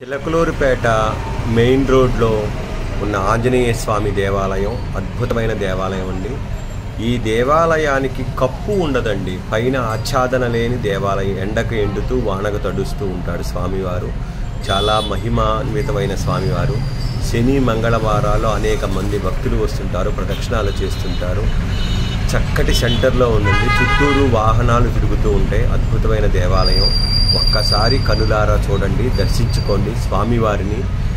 Chilakaluripet main రోడ్లో ఉన్న ఆంజనేయ స్వామి దేవాలయం అద్భుతమైన దేవాలయం అండి ఈ దేవాలయానికి కప్పు ఉండదండి పైన ఆచ్ఛాదన లేని దేవాలయం ఎండకు ఎండుతూ వానకు తడుస్తూ ఉంటాడు స్వామివారు చాలా మహిమాన్వితమైన స్వామివారు శని మంగళవారాలు అనేక మంది భక్తులు వస్తుంటారు ప్రదక్షిణాలు చేస్తుంటారు చక్కటి సెంటర్లో ఉందండి చుట్టూరు వాహనాలు తిరుగుతూ ఉంటాయి అద్భుతమైన దేవాలయం ఒక్కసారి కనులారా చూడండి దర్శించుకోండి స్వామివారిని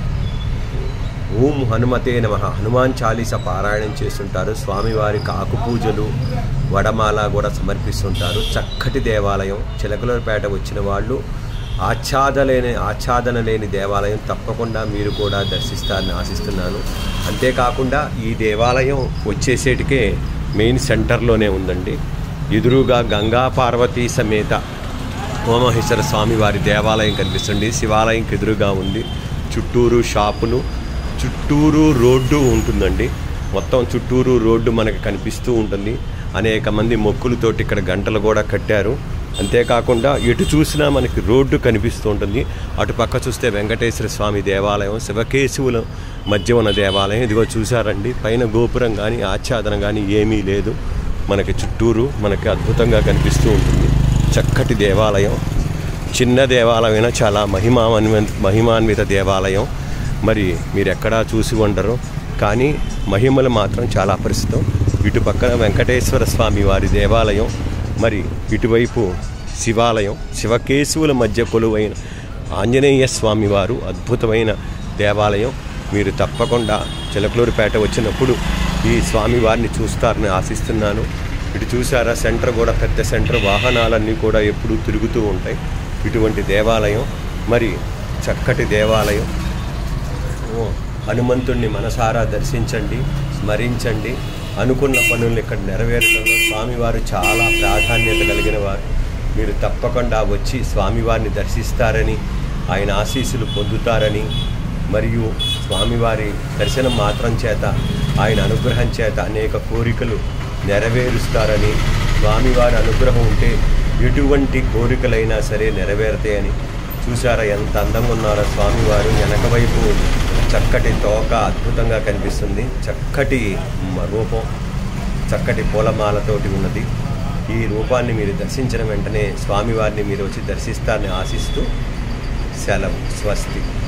ఓం హనుమతే నమ హనుమాన్ చాలీస పారాయణం చేస్తుంటారు స్వామివారికి ఆకు పూజలు వడమాల కూడా సమర్పిస్తుంటారు చక్కటి దేవాలయం చిలకలూరుపేట వచ్చిన వాళ్ళు ఆచ్ఛాదలేని ఆచ్ఛాదన లేని దేవాలయం తప్పకుండా మీరు కూడా దర్శిస్తారని ఆశిస్తున్నాను అంతేకాకుండా ఈ దేవాలయం వచ్చేసేటికే మెయిన్ సెంటర్లోనే ఉందండి ఎదురుగా గంగా పార్వతీ సమేత ఉమామహేశ్వర స్వామి వారి దేవాలయం కనిపిస్తుంది శివాలయంకి ఎదురుగా ఉంది చుట్టూరు షాపులు చుట్టూరు రోడ్డు ఉంటుందండి మొత్తం చుట్టూరు రోడ్డు మనకి కనిపిస్తూ ఉంటుంది అనేక మంది మొక్కులతోటి ఇక్కడ గంటలు కూడా కట్టారు అంతేకాకుండా ఎటు చూసినా మనకి రోడ్డు కనిపిస్తూ ఉంటుంది అటు పక్క చూస్తే వెంకటేశ్వర స్వామి దేవాలయం శివకేశవుల మధ్య ఉన్న దేవాలయం ఇదిగో చూసారండి పైన గోపురం కానీ ఆచ్ఛాదన కానీ ఏమీ లేదు మనకి చుట్టూరు మనకి అద్భుతంగా కనిపిస్తూ ఉంటుంది చక్కటి దేవాలయం చిన్న దేవాలయమైనా చాలా మహిమాన్వి మహిమాన్విత దేవాలయం మరి మీరు ఎక్కడా చూసి ఉండరు కానీ మహిమలు మాత్రం చాలా పరిస్థితం ఇటు పక్కన వెంకటేశ్వర స్వామి వారి దేవాలయం మరి ఇటువైపు శివాలయం శివకేశవుల మధ్య కొలువైన ఆంజనేయ స్వామి వారు అద్భుతమైన దేవాలయం మీరు తప్పకుండా చిలకలూరుపేట వచ్చినప్పుడు ఈ స్వామివారిని చూస్తారని ఆశిస్తున్నాను ఇటు చూసారా సెంటర్ కూడా పెద్ద సెంటర్ వాహనాలన్నీ కూడా ఎప్పుడూ తిరుగుతూ ఉంటాయి ఇటువంటి దేవాలయం మరి చక్కటి దేవాలయం ఓ, హనుమంతుణ్ణి మనసారా దర్శించండి స్మరించండి అనుకున్న పనులను ఇక్కడ నెరవేర్చడంలో స్వామివారు చాలా ప్రాధాన్యత కలిగిన వారు మీరు తప్పకుండా వచ్చి స్వామివారిని దర్శిస్తారని ఆయన ఆశీస్సులు పొందుతారని మరియు స్వామివారి దర్శనం మాత్రం చేత ఆయన అనుగ్రహం చేత అనేక కోరికలు నెరవేరుస్తారని స్వామివారి అనుగ్రహం ఉంటే ఎటువంటి కోరికలైనా సరే నెరవేరుతాయని చూసారా ఎంత అందంగా ఉన్నారో స్వామివారు వెనక వైపు చక్కటి తోక అద్భుతంగా కనిపిస్తుంది చక్కటి మ- రూపం చక్కటి పూలమాలతోటి ఉన్నది ఈ రూపాన్ని మీరు దర్శించిన వెంటనే స్వామివారిని మీరు వచ్చి దర్శిస్తారని ఆశిస్తూ సెలవు స్వస్తి